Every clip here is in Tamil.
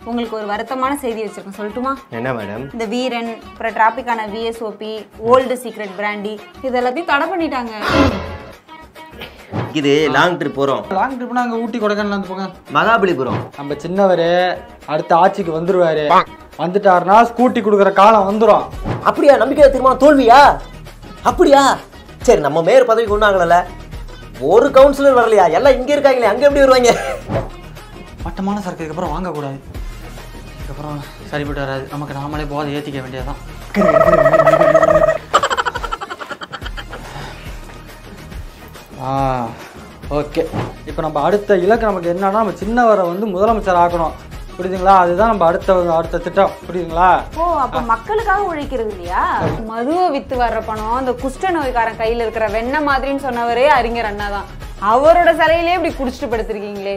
உங்களுக்கு ஒரு வருத்தமான செய்தி வச்சிருக்கேன் சொல்லட்டுமா என்ன மேடம் இந்த வீரன் அப்புறம் Tropicana VSOP Old Secret brandy இது எல்லாத்தையும் தடை பண்ணிட்டாங்க இது லாங் ட்ரிப் போகிறோம் லாங் ட்ரிப்னா அங்கே ஊட்டி கொடைக்கானல் வந்து போங்க மகாபலிபுரம் நம்ம சின்னவர் அடுத்த ஆட்சிக்கு வந்துருவாரு வந்துட்டாருன்னா ஸ்கூட்டி கொடுக்குற காலம் வந்துடும் அப்படியா நம்பிக்கை தீர்மானம் தோல்வியா அப்படியா சரி நம்ம மேயர் பதவிக்கு ஒன்றும் ஆகலைல்ல ஒரு கவுன்சிலர் வரலையா எல்லாம் இங்கே இருக்காங்களே அங்கே எப்படி வருவாங்க மட்டமான சரக்கு இதுக்கப்புறம் வாங்கக்கூடாது இதுக்கப்புறம் சரிப்பட்டு வராது நமக்கு நாமளே போதை ஏற்றிக்க வேண்டியதுதான் ஆ ஓகே இப்போ நம்ம அடுத்த இலக்கு நமக்கு என்னன்னா நம்ம சின்னவரை வந்து முதலமைச்சர் ஆக்கணும் புரியுதுங்களா அதுதான் நம்ம அடுத்த அடுத்த திட்டம் புரியுதுங்களா ஓ அப்ப மக்களுக்காக உழைக்கிறது இல்லையா மதுவை வித்து வர்ற பணம் அந்த குஷ்ட நோய்க்காரன் கையில இருக்கிற வெண்ணெய் மாதிரின்னு சொன்னவரே அறிஞர் அண்ணா தான் அவரோட சிலையிலே இப்படி குடிச்சிட்டு படுத்திருக்கீங்களே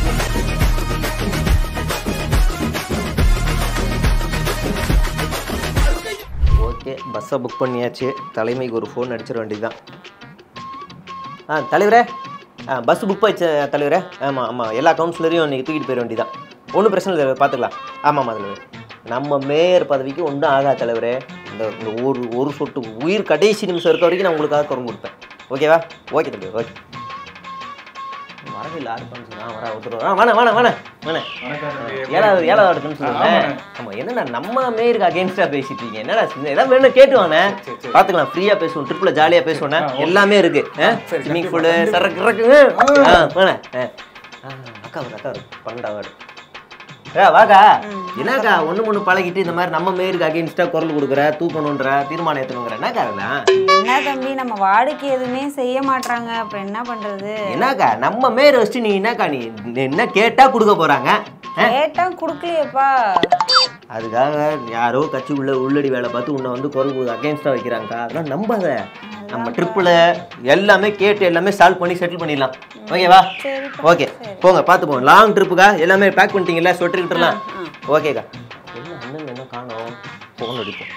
ஓகே பஸ்ஸை புக் பண்ணியாச்சு தலைமைக்கு ஒரு ஃபோன் அடிச்சிட வேண்டியதுதான் ஆ தலைவரே ஆ பஸ் புக் ஆயிடுச்சு தலைவரே ஆமாம் ஆமாம் எல்லா கவுன்சிலரையும் நீங்கள் தூக்கிட்டு போயிட வேண்டியதான் ஒன்றும் பிரச்சனை இல்லை பார்த்துக்கலாம் ஆமாம் ஆமாம் தலைவர் நம்ம மேயர் பதவிக்கு ஒன்றும் ஆகாது தலைவரே இந்த இந்த ஒரு ஒரு சொட்டு உயிர் கடைசி நிமிஷம் இருக்க வரைக்கும் நான் உங்களுக்காக குரல் கொடுப்பேன் ஓகேவா ஓகே தம்பி ஓகே வரவே இல்லை யாரு சொன்னா வர ஒருத்தர் ஆ வேணா வேணா வேணா வேணா ஏழாவது ஏழாவது அடுக்குன்னு சொல்லுவேன் ஆமா என்னடா நம்ம மேயருக்கு அகேன்ஸ்டா பேசிட்டு இருக்கீங்க என்னடா சின்ன- ஏதாவது வேணும் கேட்டு வானே பாத்துக்கலாம் ஃப்ரீயா பேசுவோம் ட்ரிப்ல ஜாலியா பேசுவோண்ணே எல்லாமே இருக்கு ஸ்விம்மிங் பூலு சரக்கு இறக்குங்க ஆ வேணா ஆ. ஆ, அக்கா வருது அக்கா வருது பன்னெண்டாவது ஏ வாக்கா என்னக்கா ஒண்ணு ஒண்ணு பழகிட்டு இந்த மாதிரி நம்ம மேயருக்கு அகேன்ஸ்டா குரல் கொடுக்குற தூக்கணுன்ற தீர்மானம் ஏத்தணுங்கிற என்னக்கா அதெல்லாம் என்ன தம்பி நம்ம வாடிக்கை எதுவுமே செய்ய மாட்றாங்க அப்புறம் என்ன பண்றது என்னக்கா நம்ம மேயரை வச்சுட்டு நீ என்னக்கா நீ என்ன கேட்டா கொடுக்க போறாங்க ஆ? கேட்டா குடுக்கலையேப்பா அதுக்காக யாரோ கட்சிக்குள்ள உள்ளடி வேலை பார்த்து உன்னை வந்து குரல் அகேன்ஸ்டா வைக்கிறாங்கக்கா அதெல்லாம் நம்பாத நம்ம ட்ரிப்பில் எல்லாமே கேட்டு எல்லாமே சால்வ் பண்ணி செட்டில் பண்ணிடலாம் ஓகேவா ஓகே போங்க பார்த்து போங்க லாங் ட்ரிப்புக்கா எல்லாமே பேக் பண்ணிட்டீங்கல்ல ஸ்வெட்டர்கிட்டலாம் ஓகேக்கா என்ன அண்ணன் என்ன காணோம் ஃபோன் அடிப்போம்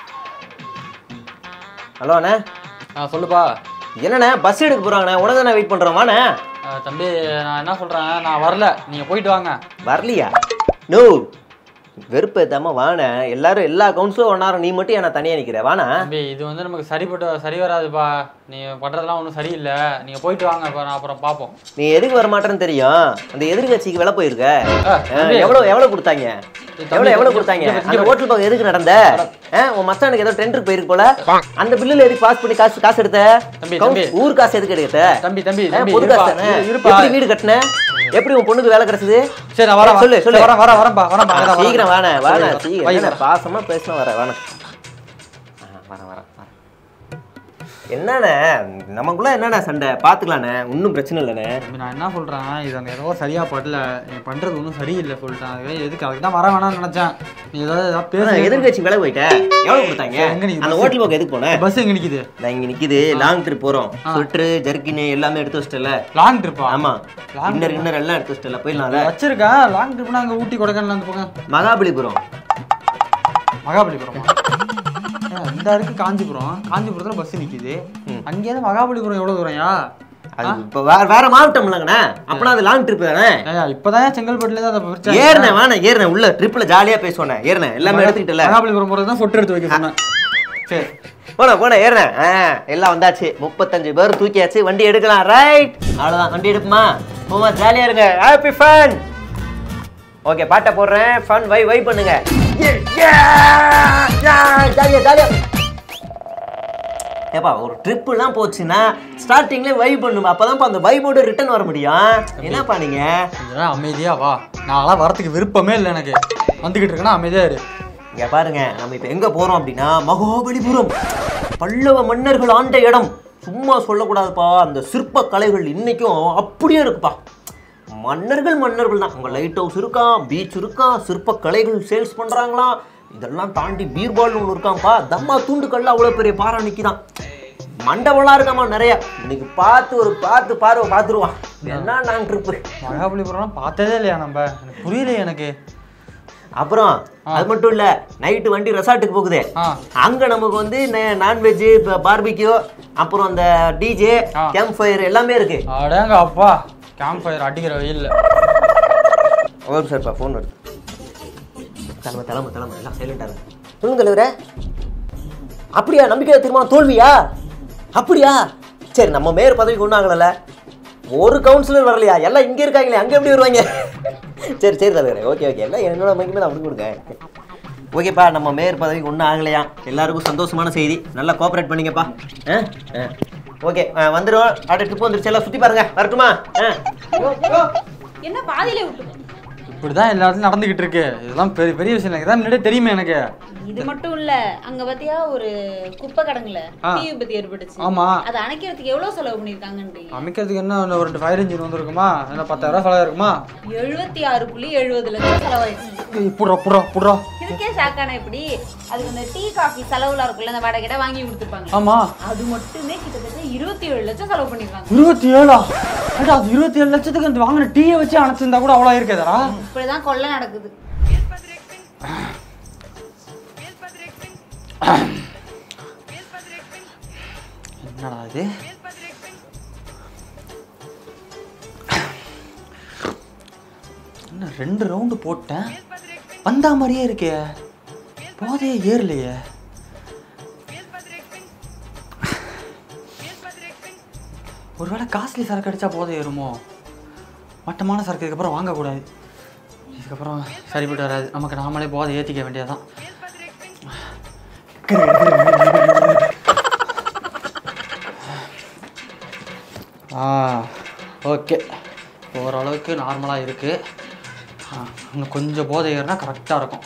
ஹலோ அண்ணே ஆ சொல்லுப்பா என்னண்ணே பஸ் எடுக்க போகிறாங்கண்ணே உனக்கு தானே வெயிட் பண்ணுறோம் வாண்ணே ஆ, தம்பி நான் என்ன சொல்கிறேன் நான் வரல நீங்கள் போயிட்டு வாங்க வரலையா நோ வெறுப்பு ஏத்தாம வாண்ணே எல்லாரும் எல்லா கவுன்சிலும் ஒன்னாரம் நீ மட்டும் என்ன தனியா நிக்கிற வாண்ணா தம்பி இது வந்து நமக்கு சரிப்பட்டு சரி வராதுப்பா நீங்கள் பண்ணுறதெல்லாம் ஒன்றும் சரியில்லை நீங்கள் போயிட்டு வாங்க இப்போ நான் அப்புறம் பார்ப்போம் நீ எதுக்கு வர மாட்டேன்னு தெரியும் அந்த எதிர்கட்சிக்கு விலை போயிருக்க ஆ, ஆ, எவ்வளவு எவ்வளவு கொடுத்தாங்க தம்பி, எவ்வளவு எவ்வளவு இங்க- கொடுத்தாங்க இங்க- அந்த ஹோட்டல் பக்கம் எதுக்கு நடந்த ஆ, உன் மச்சானுக்கு ஏதோ டெண்டருக்கு போயிருக்கு போல அந்த பில்லுல எதுக்கு பாஸ் பண்ணி காசு காசு எடுத்த தம்பி, கவுன்- தம்பி. ஊர் காசு எதுக்கு எடுத்த தம்பி தம்பி ஆ, தம்பி பொது இருப்பா, காசு தானே? இரு- இருப்பா எப்படி வீடு கட்டின எப்படி உன் பொண்ணுக்கு வேலை கிடைச்சது சரி நான் வரேன் சொல்லு, சொல்லு. வரேன் வரேன் வரேன்ப்பா வரேன்ப்பா அங்கதான் வரேன். சீக்கிரம் வாண்ணே வாண்ணே சரி, சீக்கிரம் வை, என்ன வரேன். பாசமா பேசினா வர வாண்ணே ஆ, வரேன் வரேன் வரேன் என்னண்ணே நமக்குள்ள என்னண்ணே சண்டை பாத்துக்கலாண்ணே ஒன்றும் பிரச்சனை இல்லைண்ணே தம்பி, நான் என்ன சொல்றேன் இது அங்க ஏதோ சரியா படல நீ பண்றது ஒன்றும் சரியில்லை சொல்லிட்டேன் அது எதுக்கு அதுக்கு தான் வர வேணாம்னு நினைச்சேன் நீ ஏதாவது ஏதாவது ஆனா, பேச எதிர்க்கட்சி விலை போயிட்ட எவ்வளவு கொடுத்தாங்க எங்க நீ அந்த bus- ஹோட்டல் பக்கம் எதுக்கு போன பஸ் எங்க நிக்குது நான் இங்க நிக்குது லாங் ட்ரிப் போறோம் ஸ்வெட்டரு ஜர்க்கின் எல்லாமே எடுத்து வச்சிட்டல லாங் ட்ரிப்பா ஆமா Long இன்னர் இன்னர் எல்லாம் எடுத்து வச்சிட்டல போயிடலாம்ல வச்சிருக்கேன் லாங் ட்ரிப்னா அங்க ஊட்டி கொடைக்கானல் வந்து போங்க மகாபலிபுரம் மகாபலிபுரமா ஏன், இந்த இருக்கு காஞ்சிபுரம் காஞ்சிபுரத்துல பஸ் நிக்குது அங்கேயிருந்து மகாபலிபுரம் எவ்வளவு தூரம்யா அது இப்போ வேற வேற மாவட்டம் இல்லைங்கண்ணே அப்பனா அது லாங் ட்ரிப் தானே ஏய்யா, இப்பதான் செங்கல்பட்டுல இருந்து அதை பிரிச்சாங்க. ஏறினேன் வாண்ணே ஏறினேன் உள்ள ட்ரிப்ல ஜாலியா பேசுவேன் ஏறினேன் எல்லாமே எடுத்துக்கிட்டல மகாபலிபுரம் போறது தான் ஃபோட்டோ எடுத்து வைக்க சொன்னேன் சரி போன போன ஏறினேன் ஆ எல்லாம் வந்தாச்சு முப்பத்தஞ்சு பேர் தூக்கியாச்சு வண்டி எடுக்கலாம் ரைட் அவ்வளோதான் வண்டி எடுப்புமா போமா ஜாலியா இருங்க ஹாப்பி ஃபன் ஓகே பாட்டை போடுறேன் ஃபன் வை வை பண்ணுங்க ஜாலியா ஜாலியா ஏப்பா ஒரு ட்ரிப்புலாம் போச்சுன்னா ஸ்டார்டிங்லேயே வை பண்ணும் அப்போதான்ப்பா அந்த வைபோட ரிட்டர்ன் வர முடியும் என்னப்பா நீங்க கொஞ்ச நேரம் அமைதியா வா நான்லாம் வரத்துக்கு விருப்பமே இல்லை எனக்கு வந்துகிட்டு இருக்கேன்னா அமைதியா இரு இங்க பாருங்க நம்ம இப்போ எங்க போறோம் அப்படின்னா மகாபலிபுரம் பல்லவ மன்னர்கள் ஆண்ட இடம் சும்மா சொல்லக்கூடாதுப்பா அந்த சிற்ப கலைகள் இன்னைக்கும் அப்படியே இருக்குப்பா மன்னர்கள் மன்னர்கள் தான் உங்க லைட் ஹவுஸ் இருக்கான் பீச் இருக்கான் சிற்ப கலைகள் சேல்ஸ் பண்றாங்களாம் இதெல்லாம் தாண்டி பீர்பால்னு ஒன்று இருக்கான்ப்பா தம்மா தூண்டுக்கல்ல அவ்வளோ பெரிய பாறை நிற்கிதான் மண்டபம்லாம் இருக்காமா நிறைய இன்னைக்கு பார்த்து ஒரு பார்த்து பார்வை பார்த்துருவான் என்ன நான் ட்ரிப்பு மகாபலிபுரம்லாம் பார்த்ததே இல்லையா நம்ம எனக்கு புரியலையே எனக்கு அப்புறம் அது மட்டும் இல்ல நைட்டு வண்டி ரெசார்ட்டுக்கு போகுது ஆ அங்க நமக்கு வந்து நான்வெஜ் பார்பிக்யூ அப்புறம் அந்த டிஜே ஆ. கேம்ப் ஃபயர் எல்லாமே இருக்கு அடேங்க அப்பா கேம்ப் ஃபயர் அடிக்கிற வெயில்ல ஒரு சார்ப்பா ஃபோன் வருது தலைமை தலைமை தலைமை எல்லாம் சைலண்டாக இருக்கும் சொல்லுங்க தலைவரே அப்படியா நம்பிக்கை தீர்மானம் தோல்வியா அப்படியா சரி நம்ம மேயர் பதவிக்கு ஒன்றும் ஆகலைல்ல ஒரு கவுன்சிலர் வரலையா எல்லாம் இங்கே இருக்காங்களே அங்கே எப்படி வருவாங்க சரி சரி தலைவரே ஓகே ஓகே எல்லாம் என்னோட மைக்குமே அப்படி கொடுங்க ஓகேப்பா நம்ம மேயர் பதவிக்கு ஒன்றும் ஆகலையா எல்லாருக்கும் சந்தோஷமான செய்தி நல்லா கோஆப்ரேட் பண்ணீங்கப்பா ஆ ஆ ஓகே வந்துடும் அடுத்த ட்ரிப் வந்துருச்சு எல்லாம் சுற்றி பாருங்க வரட்டுமா ஆ என்ன பாதியில விட்டு இப்படி தான் எல்லா இடத்துலையும் நடந்துக்கிட்டு இருக்கு இதெல்லாம் பெரிய பெரிய விஷயம் எனக்கு தான் முன்னாடியே தெரியுமே எனக்கு இது மட்டும் இல்ல அங்க பாத்தியா ஒரு குப்பை கடங்குல ஆ. தீ விபத்து ஏற்பட்டுச்சு ஆமா அதை அணைக்கிறதுக்கு எவ்வளவு செலவு பண்ணிருக்காங்கன்றீங்க அமைக்கிறதுக்கு என்ன இன்னும் ஒரு ரெண்டு ஃபயர் இன்ஜின் வந்திருக்குமா என்ன பத்தாயிரம் செலவு இருக்குமா எழுபத்தி ஆறு புள்ளி எழுபது லட்சம் செலவாயிடுச்சு புட்றா புட்றா புட்றா இதுக்கே ஷாக்கான எப்படி அதுக்கு அந்த டீ காஃபி செலவுல இருக்குல்ல அந்த வடை கிட்ட வாங்கி கொடுத்துருப்பாங்க ஆமா அது மட்டுமே கிட்டத்தட்ட இருபத்தி ஏழு லட்சம் செலவு பண்ணிருக்காங்க இருபத்தி ஏழா ஏடா அது இருபத்தி ஏழு லட்சத்துக்கு அந்த வாங்கின டீயை வச்சு அணைச்சிருந்தா கூட அவ்வளோ இருக்காதா இப்படிதான் கொள்ளை நடக்குது என்னடா இது என்ன ரெண்டு ரவுண்டு போட்டேன் வந்தா மாதிரியே இருக்கே போதையே ஏறலையே ஒருவேளை காஸ்ட்லி சரக்கு அடிச்சா போதை ஏறுமோ மட்டமான சரக்கு இதுக்கப்புறம் வாங்கக்கூடாது இதுக்கப்புறம் சரிப்பட்டு வராது நமக்கு நாமளே போதை ஏற்றிக்க வேண்டியதுதான் ஆ ஓகே ஓரளவுக்கு நார்மலாக இருக்குது ஆ இன்னும் கொஞ்சம் போதை ஏறினா கரெக்டாக இருக்கும்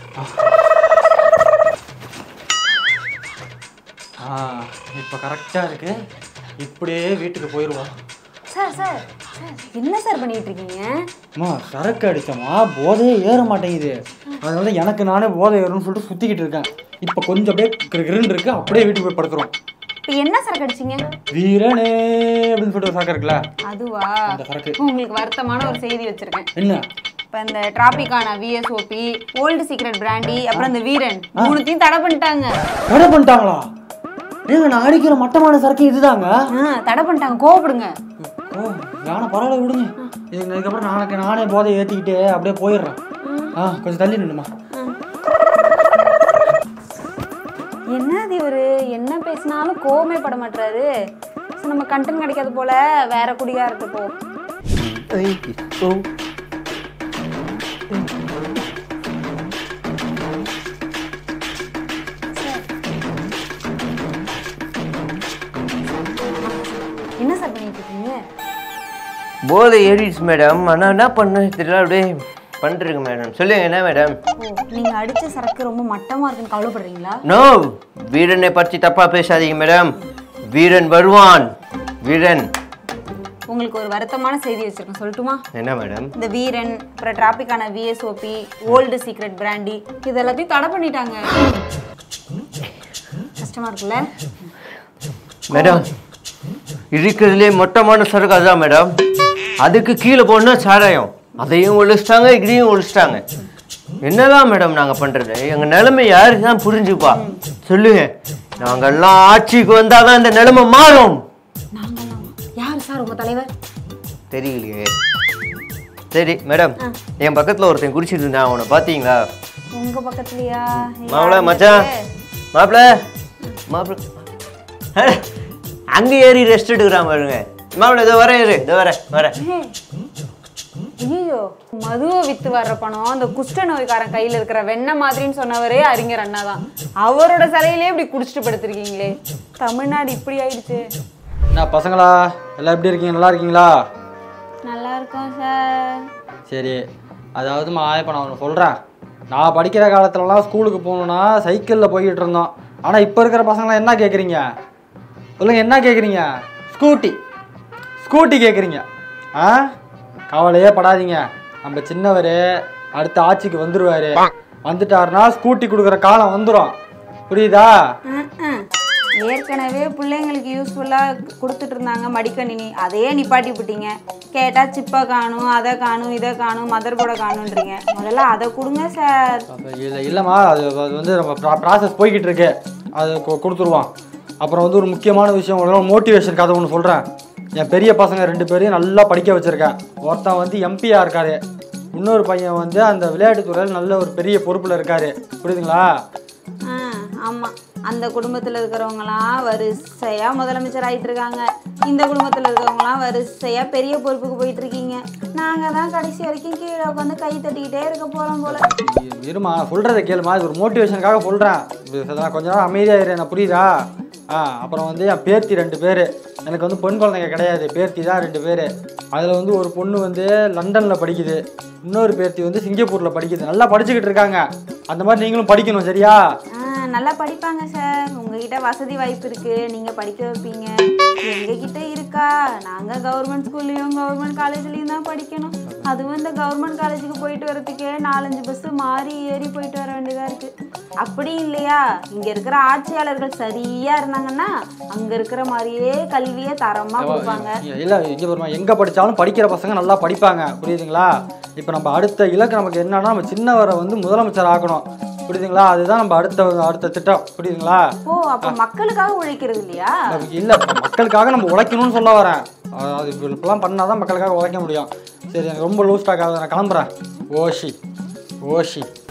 ஆ இப்போ கரெக்டாக இருக்குது இப்படியே வீட்டுக்கு போயிடுவோம் சார் சார் சார் என்ன சார் பண்ணிட்டு இருக்கீங்க அம்மா சரக்கு அடித்தோமா போதையே ஏற மாட்டேங்குது அதனால எனக்கு நானே போதை ஏறணும்னு சொல்லிட்டு சுற்றிக்கிட்டு இருக்கேன் இப்போ கொஞ்சம் அப்படியே கிருன்னு இருக்கு அப்படியே வீட்டுக்கு போய் படுக்கிறோம் இப்போ என்ன சரக்கு அடிச்சீங்க வீரனே அப்படின்னு சொல்லிட்டு ஒரு சரக்கு இருக்குல்ல அதுவா அந்த சரக்கு உங்களுக்கு வருத்தமான ஒரு செய்தி வச்சிருக்கேன் என்ன இப்போ இந்த Tropicana VSOP Old Secret brandy அப்புறம் இந்த வீரன் மூணுத்தையும் தடை பண்ணிட்டாங்க தடை பண்ணிட்டாங்களா ஏங்க நான் அடிக்கிற மட்டமான சரக்கு இதுதாங்க ஆ தடை பண்ணிட்டாங்க கோவப்படுங்க ஓ நானே பரவாயில்ல விடுங்க இது இதுக்கப்புறம் நாளைக்கு நானே போதை ஏற்றிக்கிட்டு அப்படியே போயிடுறேன் ஆ கொஞ்சம் தள்ளி நின்றுமா என்னது இவரு என்ன பேசினாலும் கோவமே பட மாட்டாரு சரி, நம்ம கண்டென்ட் கிடைக்காது போல வேற குடியா இருக்கு போ ஓ என்ன சார் பண்ணிட்டு இருக்கீங்க போதை ஏறிடுச்சு மேடம் ஆனால் என்ன பண்ண தெரியல அப்படியே பண்ணிருங்க மேடம் சொல்லுங்க என்ன மேடம் ஓ நீங்க அடிச்ச சரக்கு ரொம்ப மட்டமா இருக்குன்னு கவலைப்படுறீங்களா நோ வீரனை பற்றி தப்பா பேசாதீங்க மேடம் வீரன் வருவான் வீரன் உங்களுக்கு ஒரு வருத்தமான செய்தி வச்சிருக்கேன் சொல்லட்டுமா என்ன மேடம் இந்த வீரன் அப்புறம் Tropicana VSOP Old Secret brandy இது எல்லாத்தையும் தடை பண்ணிட்டாங்க கஷ்டமா இருக்குல்ல மேடம் இருக்கிறதுலே மொட்டமான சரக்கு அதுதான் மேடம் அதுக்கு கீழே போனா சாராயம் அதையும் ஒழிச்சிட்டாங்க இதையும் ஒழிச்சிட்டாங்க என்னதான் மேடம் நாங்க பண்றது எங்க நிலைமை யாரு தான் புரிஞ்சுப்பா சொல்லுங்க நாங்கெல்லாம் ஆட்சிக்கு வந்தாதான் இந்த நிலைமை மாறும் நாங்களாம் யார் சார் உங்க தலைவர் தெரியலையே சரி மேடம் என் பக்கத்துல ஒருத்தன் குடிச்சிட்டு இருந்தான் அவனை பாத்தீங்களா உங்க பக்கத்துலயா மாப்பிள மச்சான் மாப்பிள மாப்பிள அங்க ஏறி ரெஸ்ட் எடுக்கிறான் பாருங்க மாப்பிள இதோ வரேன் இரு இதோ வரேன் வரேன் ஐயோ மதுவை வித்து வர்ற பணம் அந்த குஷ்ட நோய்க்காரன் கையில இருக்கிற வெண்ணெய் மாதிரின்னு சொன்னவரே அறிஞர் அண்ணா தான் அவரோட சிலையிலே இப்படி குடிச்சிட்டு படுத்திருக்கீங்களே தமிழ்நாடு இப்படி ஆயிடுச்சு என்ன பசங்களா எல்லாம் எப்படி இருக்கீங்க நல்லா இருக்கீங்களா நல்லா இருக்கோம் சார் சரி அதாவதுமா இப்போ நான் ஒன்று சொல்கிறேன் நான் படிக்கிற காலத்துலலாம் ஸ்கூலுக்கு போகணுன்னா சைக்கிளில் போய்கிட்டு இருந்தோம் ஆனால் இப்போ இருக்கிற பசங்களாம் என்ன கேட்குறீங்க சொல்லுங்க என்ன கேட்குறீங்க ஸ்கூட்டி ஸ்கூட்டி கேட்குறீங்க ஆ கவலையே படாதீங்க நம்ம சின்னவர் அடுத்த ஆட்சிக்கு வந்துருவாரு வந்துட்டாருன்னா ஸ்கூட்டி கொடுக்குற காலம் வந்துடும் புரியுதா ம்ம். ஏற்கனவே பிள்ளைங்களுக்கு யூஸ்ஃபுல்லாக கொடுத்துட்டு இருந்தாங்க மடிக்கணினி அதையே நிப்பாட்டி விட்டீங்க கேட்டால் சிப்பை காணும் அதை காணும் இதை காணும் மதர் போர்டை காணுன்றீங்க முதல்ல அதை கொடுங்க சார் இல்லை இல்லைம்மா அது அது வந்து நம்ம ப்ரா ப்ராசஸ் போய்கிட்டு இருக்கு அது கு- கொடுத்துருவோம் அப்புறம் வந்து ஒரு முக்கியமான விஷயம் உங்களுக்கு மோட்டிவேஷன் கதை ஒன்று சொல்கிறேன் என் பெரிய பசங்க ரெண்டு பேரையும் நல்லா படிக்க வச்சுருக்கேன் ஒருத்தன் வந்து எம்பியாக இருக்காரு இன்னொரு பையன் வந்து அந்த விளையாட்டுத்துறையில் நல்ல ஒரு பெரிய பொறுப்பில் இருக்காரு புரியுதுங்களா ஆ ஆமாம் அந்த குடும்பத்தில் இருக்கிறவங்களாம் வரிசையாக முதலமைச்சர் ஆயிட்டு இருக்காங்க இந்த குடும்பத்தில் இருக்கிறவங்களாம் வரிசையாக பெரிய பொறுப்புக்கு போயிட்டு இருக்கீங்க நாங்கள் தான் கடைசி வரைக்கும் கீழே உட்காந்து கை தட்டிக்கிட்டே இருக்க போகிறோம் போல இருமா சொல்கிறத கேளுமா இது ஒரு மோட்டிவேஷனுக்காக சொல்கிறேன் கொஞ்ச நேரம் அமைதியாக இரு எனக்கு புரியுதா ஆ அப்புறம் வந்து என் பேர்த்தி ரெண்டு பேர் எனக்கு வந்து பெண் குழந்தைங்க கிடையாது பேர்த்தி தான் ரெண்டு பேர் அதில் வந்து ஒரு பொண்ணு வந்து லண்டனில் படிக்குது இன்னொரு பேர்த்தி வந்து சிங்கப்பூரில் படிக்குது நல்லா படிச்சுக்கிட்டு இருக்காங்க அந்த மாதிரி நீங்களும் படிக்கணும் சரியா ஆ நல்லா படிப்பாங்க சார் உங்ககிட்ட வசதி வாய்ப்பு இருக்கு நீங்க படிக்க வைப்பீங்க எங்ககிட்ட இருக்கா நாங்க கவர்மெண்ட் ஸ்கூல்லையும் கவர்மெண்ட் காலேஜ்லயும் தான் படிக்கணும் அதுவும் இந்த கவர்மெண்ட் காலேஜுக்கு போயிட்டு வரதுக்கே நாலஞ்சு பஸ் மாறி ஏறி போயிட்டு வர வேண்டியதா இருக்கு அப்படி இல்லையா இங்க இருக்கிற ஆட்சியாளர்கள் சரியா இருந்தாங்கன்னா அங்க இருக்கிற மாதிரியே கல்வியை தரமா கொடுப்பாங்க இல்லை இங்கே வருமா எங்கே படித்தாலும் படிக்கிற பசங்க நல்லா படிப்பாங்க புரியுதுங்களா இப்போ நம்ம அடுத்த இலக்கு நமக்கு என்னன்னா நம்ம சின்னவரை வந்து முதலமைச்சர் ஆக்கணும் புரியுதுங்களா அதுதான் நம்ம அடுத்த அடுத்த திட்டம் புரியுதுங்களா ஓ அப்ப மக்களுக்காக உழைக்கிறது இல்லையா இல்லை மக்களுக்காக நம்ம உழைக்கணும்னு சொல்ல வரேன் அஹ் அது இப்படிலாம் பண்ணால் தான் மக்களுக்காக உழைக்க முடியும் சரி எனக்கு ரொம்ப லூஸ் டாக் ஆகுது நான் கிளம்புறேன் ஓஷி ஓஷி